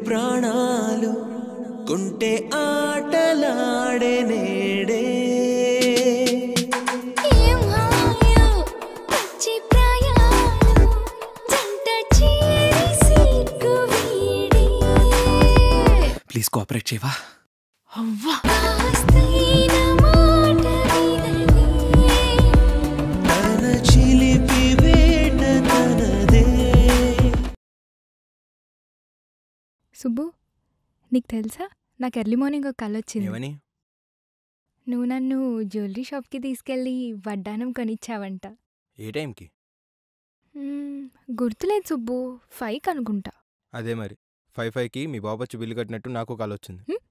ప్రాణాలు కుంటే ఆటలాడే నేడే ఏం హాయో పచ్చి ప్రాయాలు జంట చేరి సిగ్గు వీడి ప్లీజ్ కోఆపరేట్ చేయవా అవ్వా కాస్తైన మాట వినని తన చిలిపి వేట తనదే సుబ్బు నీకు తెలుసా నాకు ఎర్లీ మార్నింగ్ ఒక కళ వచ్చింది ఏమని నువ్వు నన్ను జ్యువెలరీ షాప్కి తీసుకెళ్ళి వడ్డానం కొనిచ్చావంట ఏ టైంకి మ్మ్, గుర్తులేదు సుబ్బు ఫైవ్ అనుకుంటా అదే మరి ఫైవ్ ఫైవ్కి మీ బాబు వచ్చి బిల్లు కట్టినట్టు నాకు కాల్ వచ్చింది హ్మ్?